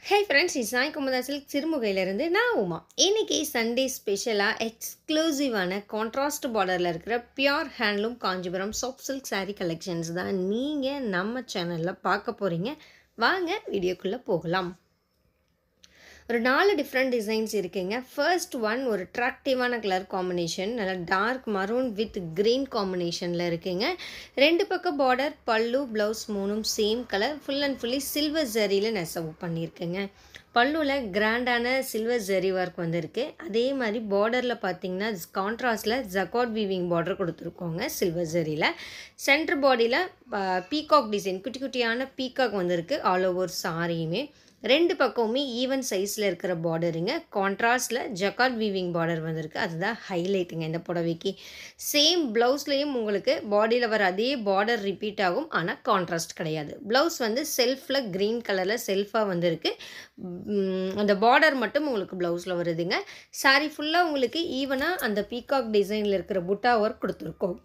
hey friends இது Sai Kumudha silk சிறுமுகையிலேருந்து நான் உமா இன்னைக்கு சண்டே ஸ்பெஷலாக எக்ஸ்க்ளூசிவான கான்ட்ராஸ்ட் பார்டரில் இருக்கிற pure handloom Kanchipuram soft silk saree collections தான் நீங்கள் நம்ம சேனலில் பார்க்க போகிறீங்க வாங்க வீடியோக்குள்ளே போகலாம் ஒரு நாலு டிஃப்ரெண்ட் டிசைன்ஸ் இருக்குங்க ஃபர்ஸ்ட் ஒன் ஒரு அட்ராக்டிவான கலர் காம்பினேஷன் நல்லா டார்க் மரூன் வித் க்ரீன் காம்பினேஷனில் இருக்குங்க ரெண்டு பக்கம் பார்டர் பல்லு ப்ளவுஸ் மூணும் same colour full and fully silver ஜரியில் நெசவு பண்ணியிருக்குங்க பல்லுவில் கிராண்டான சில்வர் ஜரி ஒர்க் வந்திருக்கு அதே மாதிரி பார்டரில் பார்த்தீங்கன்னா கான்ட்ராஸ்டில் ஜக்காட் வீவிங் பார்டர் கொடுத்துருக்கோங்க சில்வர் ஜரியில் சென்டர் பாடியில் பீகாக் டிசைன் குட்டி குட்டியான பீகாக் வந்திருக்கு ஆல் ஓவர் சாரியுமே ரெண்டு பக்கமுமே ஈவன் சைஸில் இருக்கிற பார்டருங்க கான்ட்ராஸ்டில் ஜக்காட் வீவிங் பார்டர் வந்திருக்கு அதுதான் ஹைலைட்டுங்க இந்த புடவைக்கு சேம் ப்ளவுஸ்லேயும் உங்களுக்கு பாடியில் வர அதே பார்டர் ரிப்பீட் ஆகும் ஆனால் கான்ட்ராஸ்ட் கிடையாது ப்ளவுஸ் வந்து செல்ஃபில் க்ரீன் கலரில் செல்ஃபாக வந்திருக்கு உம், அந்த பார்டர் மட்டும் உங்களுக்கு ப்ளவுஸில் வருதுங்க saree ஃபுல்லாக உங்களுக்கு ஈவனாக அந்த பீகாக் டிசைனில் இருக்கிற புட்டா ஒர்க் கொடுத்துருக்கோம்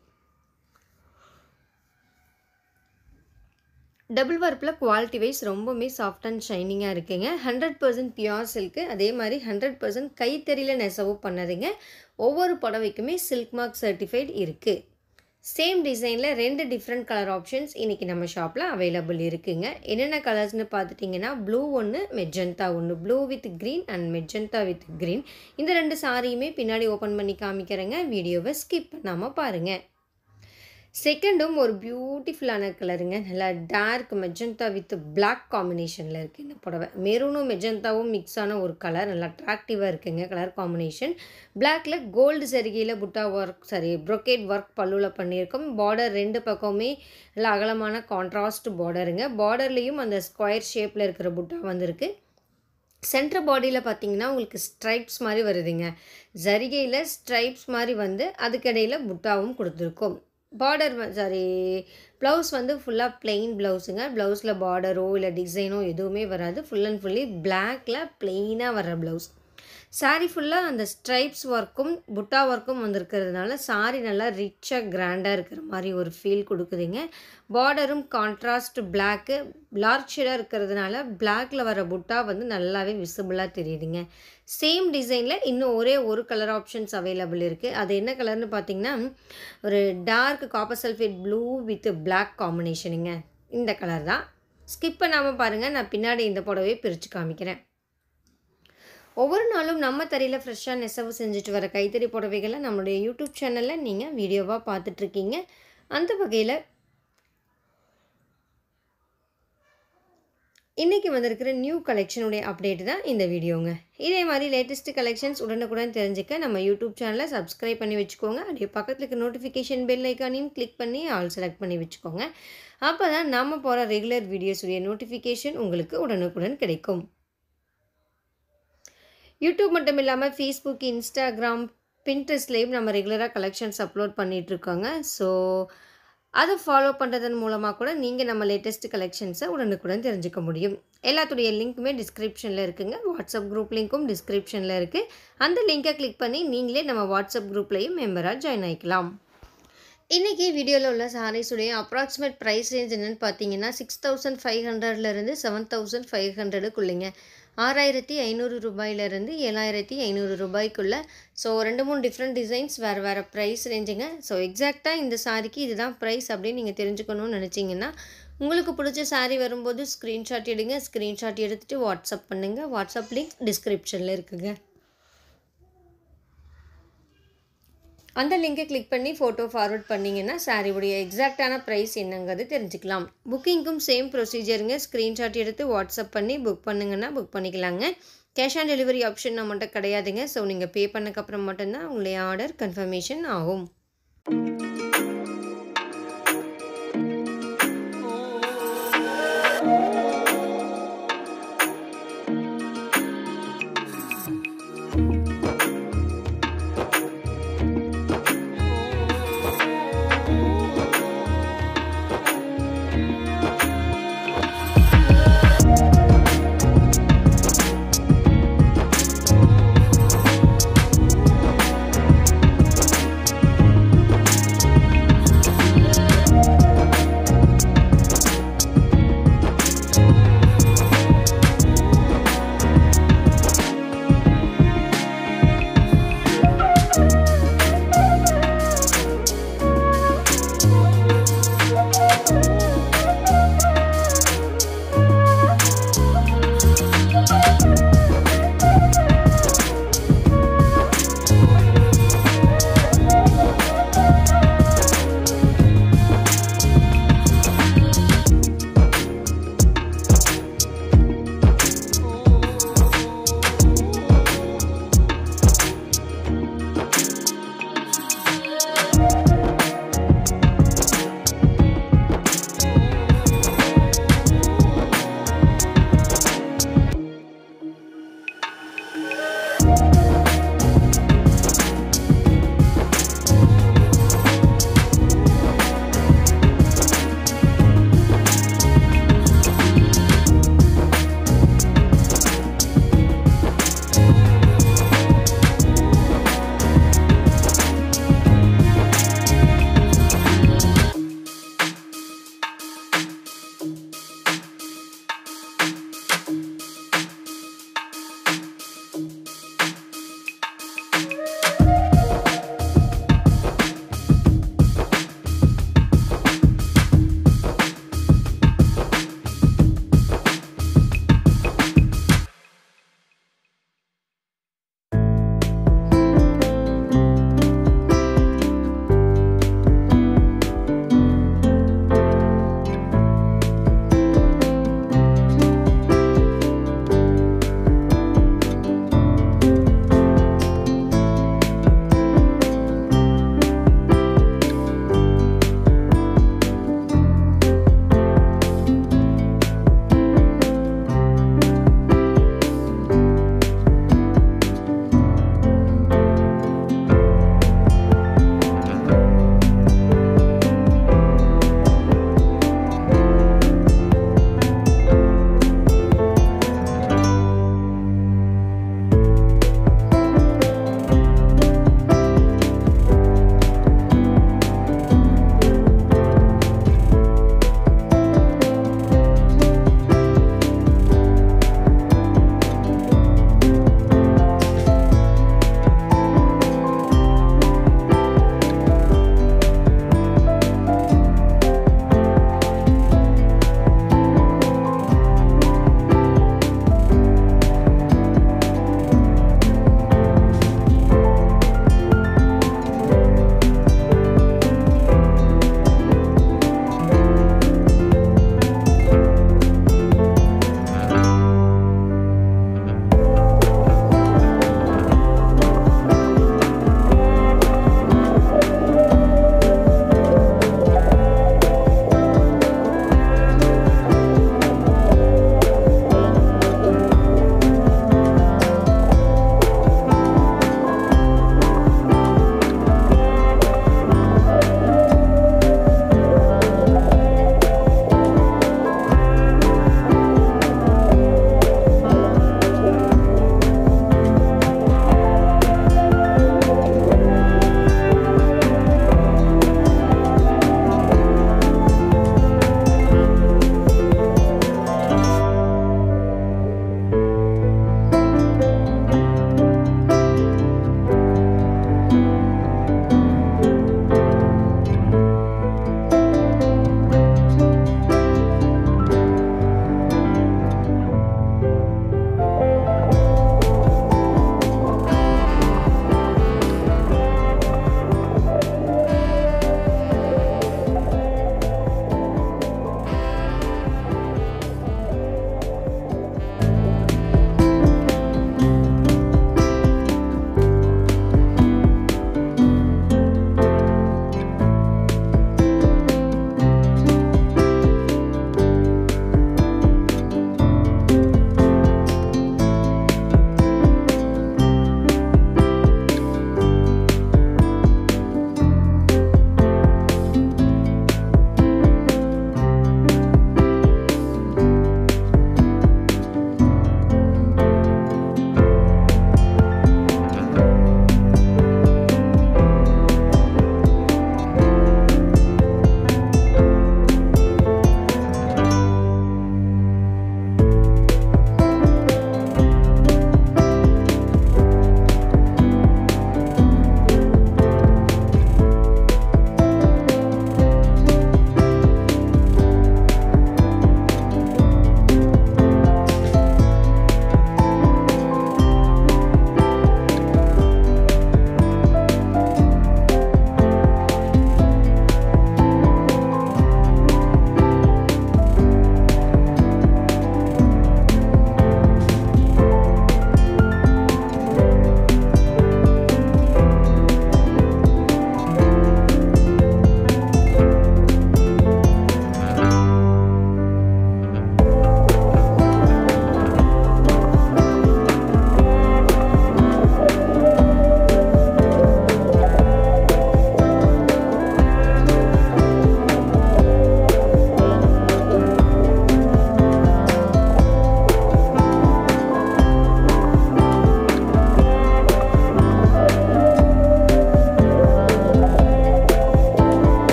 டபுள் ஒர்க்கில் குவாலிட்டி வைஸ் ரொம்பவுமே சாஃப்ட் அண்ட் ஷைனிங்காக இருக்குங்க ஹண்ட்ரட் பர்சன்ட் பியோர் சில்க்கு அதே மாதிரி ஹண்ட்ரட் பர்சன்ட் கைத்தறியில் நெசவு பண்ணதுங்க ஒவ்வொரு புடவைக்குமே சில்க் மார்க் சர்டிஃபைட் இருக்குது சேம் டிசைனில் ரெண்டு டிஃப்ரெண்ட் கலர் ஆப்ஷன்ஸ் இன்றைக்கி நம்ம ஷாப்பில் அவைலபிள் இருக்குங்க என்னென்ன கலர்ஸ்னு பார்த்துட்டிங்கன்னா ப்ளூ ஒன்று மெஜந்தா ஒன்று blue with green and magenta with green இந்த ரெண்டு சாரியுமே பின்னாடி ஓப்பன் பண்ணி காமிக்கிறேங்க வீடியோவை ஸ்கிப் பண்ணாமல் பாருங்கள் செகண்டும் ஒரு பியூட்டிஃபுல்லான கலருங்க நல்லா டார்க் மெஜந்தா வித் பிளாக் காம்பினேஷனில் இருக்குது இந்த புடவை மெரூனும் மெஜந்தாவும் மிக்ஸ் ஆன ஒரு கலர் நல்லா அட்ராக்டிவாக இருக்குங்க கலர் காம்பினேஷன் பிளாக்ல கோல்டு சரிகையில் புட்டா ஒர்க் சாரி ப்ரொக்கேட் ஒர்க் பல்லுவில் பண்ணியிருக்கோம் பார்டர் ரெண்டு பக்கமுமே நல்லா அகலமான கான்ட்ராஸ்ட் பார்டருங்க பார்டர்லேயும் அந்த ஸ்கொயர் ஷேப்பில் இருக்கிற புட்டா வந்திருக்கு சென்டர் பாடியில் பார்த்தீங்கன்னா உங்களுக்கு ஸ்ட்ரைப்ஸ் மாதிரி வருதுங்க ஜரிகையில் ஸ்ட்ரைப்ஸ் மாதிரி வந்து அதுக்கிடையில் புட்டாவும் கொடுத்துருக்கோம் பார்டர் சாரி ப்ளவுஸ் வந்து ஃபுல்லாக plain ப்ளவுஸுங்க ப்ளவுஸில் பார்டரோ இல்லை டிசைனோ எதுவுமே வராது ஃபுல் அண்ட் ஃபுல்லி பிளாக்ல பிளெயினாக வர்ற ப்ளவுஸ் saree ஃபுல்லாக அந்த ஸ்ட்ரைப்ஸ் ஒர்க்கும் புட்டா ஒர்க்கும் வந்திருக்கிறதுனால saree நல்லா ரிச்சாக கிராண்டாக இருக்கிற மாதிரி ஒரு ஃபீல் கொடுக்குதுங்க பார்டரும் கான்ட்ராஸ்ட் பிளாக்கு லார்ஜ் ஷேடாக இருக்கிறதுனால பிளாக்ல வர புட்டா வந்து நல்லாவே விசிபிளாக தெரியுதுங்க சேம் டிசைனில் இன்னும் ஒரே ஒரு கலர் ஆப்ஷன்ஸ் அவைலபிள் இருக்குது அது என்ன கலர்னு பார்த்தீங்கன்னா ஒரு dark copper sulphate blue with black காம்பினேஷனுங்க இந்த கலர் தான் ஸ்கிப் பண்ணாமல் பாருங்கள் நான் பின்னாடி இந்த புடவையை பிரித்து காமிக்கிறேன் ஒவ்வொரு நாளும் நம்ம தறியில் ஃப்ரெஷ்ஷாக நெசவு செஞ்சுட்டு வர கைத்தறி புடவைகளை நம்மளுடைய யூடியூப் சேனலில் நீங்கள் வீடியோவாக பார்த்துட்ருக்கீங்க அந்த வகையில் இன்றைக்கி வந்திருக்கிற நியூ கலெக்ஷனுடைய அப்டேட் தான் இந்த வீடியோங்க இதே மாதிரி லேட்டஸ்ட் கலெக்ஷன்ஸ் உடனுக்குடன் தெரிஞ்சுக்க நம்ம யூடியூப் சேனலை சப்ஸ்கிரைப் பண்ணி வச்சுக்கோங்க அப்படியே பக்கத்தில் இருக்க நோட்டிஃபிகேஷன் பெல் ஐக்கானையும் கிளிக் பண்ணி ஆல் செலக்ட் பண்ணி வச்சுக்கோங்க அப்போ தான் நம்ம போகிற ரெகுலர் வீடியோஸுடைய நோட்டிஃபிகேஷன் உங்களுக்கு உடனுக்குடன் கிடைக்கும் யூடியூப் மட்டும் இல்லாமல் ஃபேஸ்புக் இன்ஸ்டாகிராம் பின்ட்ரெஸ்ட்லேயும் நம்ம ரெகுலராக கலெக்ஷன்ஸ் அப்லோட் பண்ணிகிட்ருக்கோங்க ஸோ அதை ஃபாலோ பண்ணுறதன் மூலமாக கூட நீங்கள் நம்ம லேட்டஸ்ட் கலெக்ஷன்ஸை உடனுக்குடன் தெரிஞ்சுக்க முடியும் எல்லாத்துடைய லிங்க்குமே டிஸ்கிரிப்ஷனில் இருக்குங்க வாட்ஸ்அப் குரூப் லிங்க்கும் டிஸ்கிரிப்ஷனில் இருக்குது அந்த லிங்கை கிளிக் பண்ணி நீங்களே நம்ம வாட்ஸ்அப் குரூப்லேயும் மெம்பராக ஜாயின் ஆகிக்கலாம் இன்றைக்கி வீடியோவில் உள்ள சாரீஸுடைய அப்ராக்சிமேட் ப்ரைஸ் ரேஞ்ச் என்னென்னு பார்த்தீங்கன்னா சிக்ஸ் தௌசண்ட் ஃபைவ் ஹண்ட்ரட்லேருந்து செவன் தௌசண்ட் ஃபைவ் ஹண்ட்ரடுக்குள்ளேங்க ஆறாயிரத்தி ஐநூறு ரூபாயிலேருந்து ஏழாயிரத்தி ஐநூறு ரூபாய்க்குள்ளே ஸோ ரெண்டு மூணு டிஃப்ரெண்ட் டிசைன்ஸ் வேறு வேறு ப்ரைஸ் ரேஞ்சுங்க ஸோ எக்ஸாக்டாக இந்த சாரிக்கு இதுதான் ப்ரைஸ் அப்படின்னு நீங்கள் தெரிஞ்சுக்கணும்னு நினச்சிங்கன்னா உங்களுக்கு பிடிச்ச saree வரும்போது ஸ்க்ரீன்ஷாட் எடுங்க ஸ்க்ரீன்ஷாட் எடுத்துகிட்டு வாட்ஸ்அப் பண்ணுங்கள் வாட்ஸ்அப் லிங்க் டிஸ்கிரிப்ஷனில் இருக்குங்க அந்த லிங்கை கிளிக் பண்ணி ஃபோட்டோ ஃபார்வர்ட் பண்ணிங்கன்னா சாரியுடைய எக்ஸாக்டான ப்ரைஸ் என்னங்கிறது தெரிஞ்சுக்கலாம் புக்கிங்க்கும் சேம் ப்ரொசீஜருங்க ஸ்க்ரீன்ஷாட் எடுத்து வாட்ஸ்அப் பண்ணி புக் பண்ணுங்கன்னா புக் பண்ணிக்கலாங்க கேஷ் ஆன் டெலிவரி ஆப்ஷன் நம்மகிட்ட கிடையாதுங்க ஸோ நீங்கள் பே பண்ணக்கப்புறம் மட்டும்தான் உங்களுடைய ஆர்டர் கன்ஃபர்மேஷன் ஆகும்